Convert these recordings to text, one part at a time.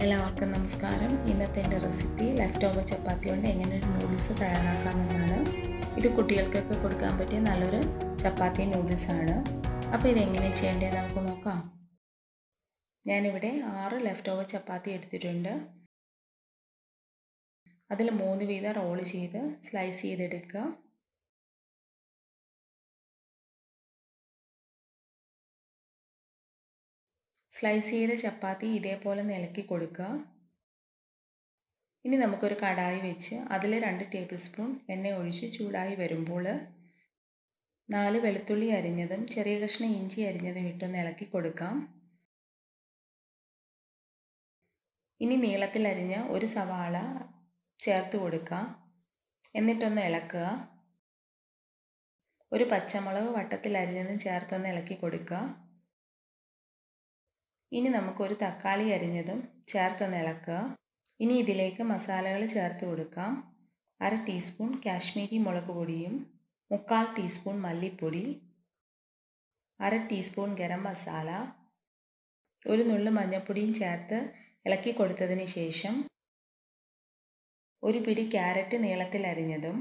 എല്ലാവർക്കും നമസ്കാരം ഇന്നത്തെ എൻ്റെ റെസിപ്പി ലെഫ്റ്റ് ഓവർ ചപ്പാത്തി കൊണ്ട് എങ്ങനെ ഒരു നൂഡിൽസ് തയ്യാറാക്കാമെന്നാണ് ഇത് കുട്ടികൾക്കൊക്കെ കൊടുക്കാൻ പറ്റിയ നല്ലൊരു ചപ്പാത്തി നൂഡിൽസാണ് അപ്പോൾ ഇതെങ്ങനെ ചെയ്യേണ്ടത് നമുക്ക് നോക്കാം ഞാനിവിടെ ആറ് ലെഫ്റ്റ് ഓവർ ചപ്പാത്തി എടുത്തിട്ടുണ്ട് അതിൽ മൂന്ന് വീതം റോൾ ചെയ്ത് സ്ലൈസ് ചെയ്തെടുക്കുക സ്ലൈസ് ചെയ്ത ചപ്പാത്തി ഇതേപോലെ നിലക്കി കൊടുക്കുക ഇനി നമുക്കൊരു കടായി വെച്ച് അതിൽ രണ്ട് ടേബിൾ സ്പൂൺ എണ്ണ ഒഴിച്ച് ചൂടായി വരുമ്പോൾ നാല് വെളുത്തുള്ളി അരിഞ്ഞതും ചെറിയ കഷ്ണം ഇഞ്ചി അരിഞ്ഞതും ഇട്ടൊന്ന് ഇളക്കി കൊടുക്കാം ഇനി നീളത്തിൽ അരിഞ്ഞ ഒരു സവാള ചേർത്ത് കൊടുക്കുക എന്നിട്ടൊന്ന് ഇളക്കുക ഒരു പച്ചമുളക് വട്ടത്തിൽ അരിഞ്ഞതും ചേർത്തൊന്ന് ഇളക്കി കൊടുക്കുക ഇനി നമുക്കൊരു തക്കാളി അരിഞ്ഞതും ചേർത്തൊന്ന് ഇളക്കുക ഇനി ഇതിലേക്ക് മസാലകൾ ചേർത്ത് കൊടുക്കാം അര ടീസ്പൂൺ കാശ്മീരി മുളക് പൊടിയും മുക്കാൽ ടീസ്പൂൺ മല്ലിപ്പൊടി അര ടീസ്പൂൺ ഗരം മസാല ഒരു നുള്ളു മഞ്ഞൾപ്പൊടിയും ചേർത്ത് ഇളക്കി കൊടുത്തതിന് ശേഷം ഒരു പിടി ക്യാരറ്റ് നീളത്തിൽ അരിഞ്ഞതും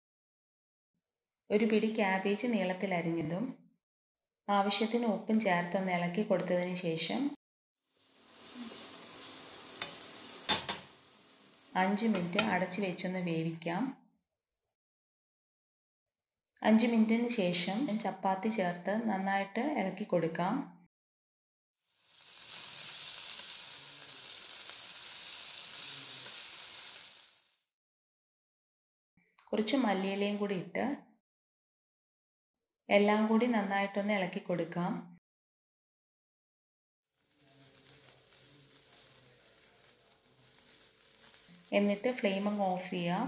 ഒരു പിടി ക്യാബേജ് നീളത്തിൽ അരിഞ്ഞതും ആവശ്യത്തിന് ഉപ്പും ചേർത്തൊന്ന് ഇളക്കി കൊടുത്തതിന് ശേഷം അഞ്ച് മിനിറ്റ് അടച്ച് വെച്ചൊന്ന് വേവിക്കാം അഞ്ച് മിനിറ്റിന് ശേഷം ചപ്പാത്തി ചേർത്ത് നന്നായിട്ട് ഇളക്കി കൊടുക്കാം കുറച്ച് മല്ലിയിലയും കൂടി ഇട്ട് എല്ലാം കൂടി നന്നായിട്ടൊന്ന് ഇളക്കി കൊടുക്കാം എന്നിട്ട് ഫ്ലെയിം അങ്ങ് ഓഫ് ചെയ്യാം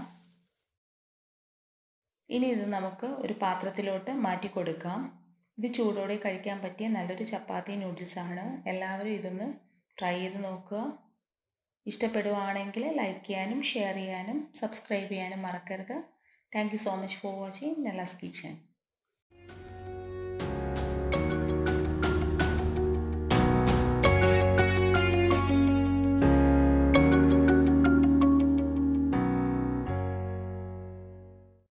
ഇനി ഇത് നമുക്ക് ഒരു പാത്രത്തിലോട്ട് മാറ്റി കൊടുക്കാം ഇത് ചൂടോടെ കഴിക്കാൻ പറ്റിയ നല്ലൊരു ചപ്പാത്തി നൂഡിൽസ് ആണ് എല്ലാവരും ഇതൊന്ന് ട്രൈ ചെയ്ത് നോക്കുക ഇഷ്ടപ്പെടുവാണെങ്കിൽ ലൈക്ക് ചെയ്യാനും ഷെയർ ചെയ്യാനും സബ്സ്ക്രൈബ് ചെയ്യാനും മറക്കരുത് thank you so much for watching Nela's kitchen